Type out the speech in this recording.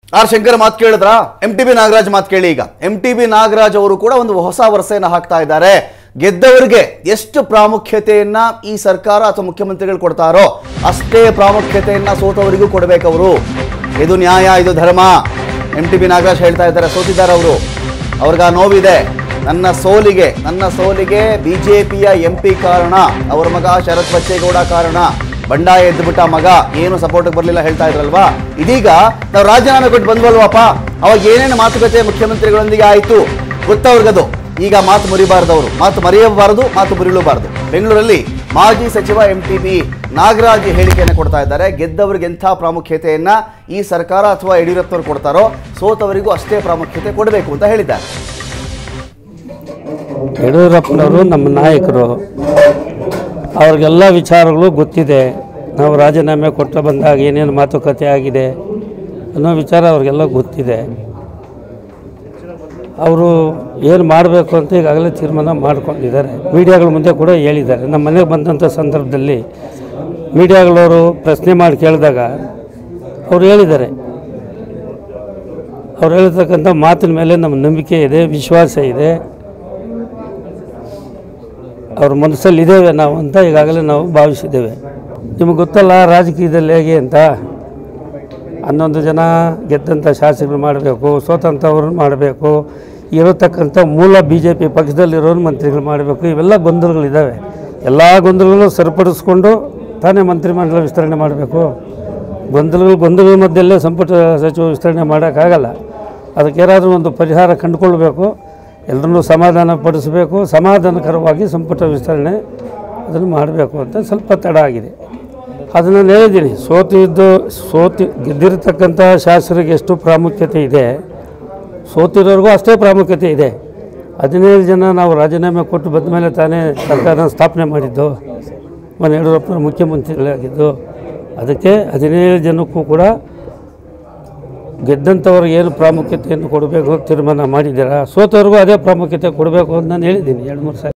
R Shankar ಮಾತು ಕೇಳಿದ್ರ M T B Nagaraj ಮಾತು ಕೇಳಿ ಈಗ ಎಂ ಟಿ ಬಿ ನಾಗರಾಜ್ ಅವರು ಕೂಡ ಒಂದು ಹೊಸ ವರಸೆಯನ್ನು ಹಾಕ್ತಾ ಇದ್ದಾರೆ ಗೆದ್ದವರಿಗೆ ಎಷ್ಟು ಪ್ರಾಮುಖ್ಯತೆಯನ್ನ ಈ ಸರ್ಕಾರ ಅಥವಾ ಮುಖ್ಯಮಂತ್ರಿಗಳು ಕೊಡ್ತಾರೋ ಅಷ್ಟೇ ಪ್ರಾಮುಖ್ಯತೆಯನ್ನ ಸೋತವರಿಗೂ ಕೊಡಬೇಕವರು ಇದು ನ್ಯಾಯ ಇದು ಧರ್ಮ ಎಂ ಟಿ ಬಿ ನಾಗರಾಜ್ ಹೇಳ್ತಾ ಇದ್ದಾರೆ ಸೋತಿದ್ದಾರೆ ಅವರು ಅವ್ರಿಗೆ ಆ ನೋವಿದೆ ನನ್ನ ಸೋಲಿಗೆ ನನ್ನ ಸೋಲಿಗೆ ಬಿಜೆಪಿಯ ಎಂ ಪಿ ಕಾರಣ ಅವರ ಮಗ ಶರತ್ ಬಚ್ಚೇಗೌಡ ಕಾರಣ ಬಂಡಾಯ ಎದ್ದುಬಿಟ್ಟ ಮಗ ಏನು ಸಪೋರ್ಟ್ ಬರಲಿಲ್ಲ ಹೇಳ್ತಾ ಇದ್ರಲ್ವಾ ಇದೀಗ ನಾವು ರಾಜೀನಾಮೆ ಕೊಟ್ಟು ಬಂದ್ವಲ್ವಪ್ಪ ಅವಾಗ ಏನೇನು ಮಾತುಕತೆ ಮುಖ್ಯಮಂತ್ರಿಗಳೊಂದಿಗೆ ಆಯಿತು ಗೊತ್ತವ್ರಿಗದು ಈಗ ಮಾತು ಮುರಿಬಾರ್ದವರು ಮಾತು ಮರೆಯಬಾರದು ಮಾತು ಮುರಿಲೂಬಾರದು ಬೆಂಗಳೂರಲ್ಲಿ ಮಾಜಿ ಸಚಿವ ಎಂ ಟಿ ಬಿ ನಾಗರಾಜ್ ಹೇಳಿಕೆಯನ್ನು ಕೊಡ್ತಾ ಇದ್ದಾರೆ ಗೆದ್ದವರಿಗೆ ಎಂಥ ಪ್ರಾಮುಖ್ಯತೆಯನ್ನ ಈ ಸರ್ಕಾರ ಅಥವಾ ಯಡಿಯೂರಪ್ಪನವರು ಕೊಡ್ತಾರೋ ಸೋತವರಿಗೂ ಅಷ್ಟೇ ಪ್ರಾಮುಖ್ಯತೆ ಕೊಡಬೇಕು ಅಂತ ಹೇಳಿದ್ದಾರೆ ಯಡಿಯೂರಪ್ಪನವರು ನಮ್ಮ ನಾಯಕರು ಅವ್ರಿಗೆಲ್ಲ ವಿಚಾರಗಳು ಗೊತ್ತಿದೆ ನಾವು ರಾಜೀನಾಮೆ ಕೊಟ್ಟು ಬಂದಾಗ ಏನೇನು ಮಾತುಕತೆ ಆಗಿದೆ ಅನ್ನೋ ವಿಚಾರ ಅವ್ರಿಗೆಲ್ಲ ಗೊತ್ತಿದೆ ಅವರು ಏನು ಮಾಡಬೇಕು ಅಂತ ಈಗಾಗಲೇ ತೀರ್ಮಾನ ಮಾಡ್ಕೊಂಡಿದ್ದಾರೆ ಮೀಡಿಯಾಗಳ ಮುಂದೆ ಕೂಡ ಹೇಳಿದ್ದಾರೆ ನಮ್ಮ ಮನೆಗೆ ಬಂದಂಥ ಸಂದರ್ಭದಲ್ಲಿ ಮೀಡಿಯಾಗಳವರು ಪ್ರಶ್ನೆ ಮಾಡಿ ಕೇಳಿದಾಗ ಅವ್ರು ಹೇಳಿದ್ದಾರೆ ಅವ್ರು ಹೇಳಿರ್ತಕ್ಕಂಥ ಮಾತಿನ ಮೇಲೆ ನಮ್ಮ ನಂಬಿಕೆ ಇದೆ ವಿಶ್ವಾಸ ಇದೆ ಅವ್ರ ಮನಸ್ಸಲ್ಲಿ ಇದ್ದೇವೆ ನಾವು ಅಂತ ಈಗಾಗಲೇ ನಾವು ಭಾವಿಸಿದ್ದೇವೆ ನಿಮಗೆ ಗೊತ್ತಲ್ಲ ರಾಜಕೀಯದಲ್ಲಿ ಹೇಗೆ ಅಂತ ಹನ್ನೊಂದು ಜನ ಗೆದ್ದಂಥ ಶಾಸಕರು ಮಾಡಬೇಕು ಸೋತಂಥವ್ರನ್ನ ಮಾಡಬೇಕು ಇರತಕ್ಕಂಥ ಮೂಲ ಬಿ ಜೆ ಪಿ ಪಕ್ಷದಲ್ಲಿರೋರು ಮಂತ್ರಿಗಳು ಮಾಡಬೇಕು ಇವೆಲ್ಲ ಗೊಂದಲಗಳಿದ್ದಾವೆ ಎಲ್ಲ ಗೊಂದಲಗಳು ಸರಿಪಡಿಸ್ಕೊಂಡು ತಾನೇ ಮಂತ್ರಿಮಂಡಲ ವಿಸ್ತರಣೆ ಮಾಡಬೇಕು ಗೊಂದಲಗಳು ಗೊಂದಲಗಳ ಮಧ್ಯೆಯಲ್ಲೇ ಸಂಪುಟ ಸಚಿವ ವಿಸ್ತರಣೆ ಮಾಡೋಕ್ಕಾಗಲ್ಲ ಅದಕ್ಕೆ ಏನಾದರೂ ಒಂದು ಪರಿಹಾರ ಕಂಡುಕೊಳ್ಬೇಕು ಎಲ್ಲರನ್ನೂ ಸಮಾಧಾನ ಪಡಿಸಬೇಕು ಸಮಾಧಾನಕರವಾಗಿ ಸಂಪುಟ ವಿಸ್ತರಣೆ ಅದನ್ನು ಮಾಡಬೇಕು ಅಂತ ಸ್ವಲ್ಪ ತಡ ಆಗಿದೆ ಅದನ್ನು ನಾನು ಹೇಳಿದ್ದೀನಿ ಸೋತಿದ್ದು ಸೋತಿ ಗೆದ್ದಿರತಕ್ಕಂಥ ಶಾಸಕರಿಗೆ ಎಷ್ಟು ಪ್ರಾಮುಖ್ಯತೆ ಇದೆ ಸೋತಿರೋರಿಗೂ ಅಷ್ಟೇ ಪ್ರಾಮುಖ್ಯತೆ ಇದೆ ಹದಿನೈದು ಜನ ನಾವು ರಾಜೀನಾಮೆ ಕೊಟ್ಟು ಬಂದ ಮೇಲೆ ತಾನೇ ಸರ್ಕಾರನ ಸ್ಥಾಪನೆ ಮಾಡಿದ್ದು ಮನೆ ಯಡಿಯೂರಪ್ಪನ ಮುಖ್ಯಮಂತ್ರಿಗಳಾಗಿದ್ದು ಅದಕ್ಕೆ ಹದಿನೈದು ಜನಕ್ಕೂ ಕೂಡ ಗೆದ್ದಂಥವ್ರಿಗೆ ಏನು ಪ್ರಾಮುಖ್ಯತೆಯನ್ನು ಕೊಡಬೇಕು ಅಂತ ತೀರ್ಮಾನ ಮಾಡಿದ್ದೀರಾ ಸೋತವ್ರಿಗೂ ಅದೇ ಪ್ರಾಮುಖ್ಯತೆ ಕೊಡಬೇಕು ಅಂತ ನಾನು ಹೇಳಿದ್ದೀನಿ ಎರಡು ಮೂರು ಸಾರಿ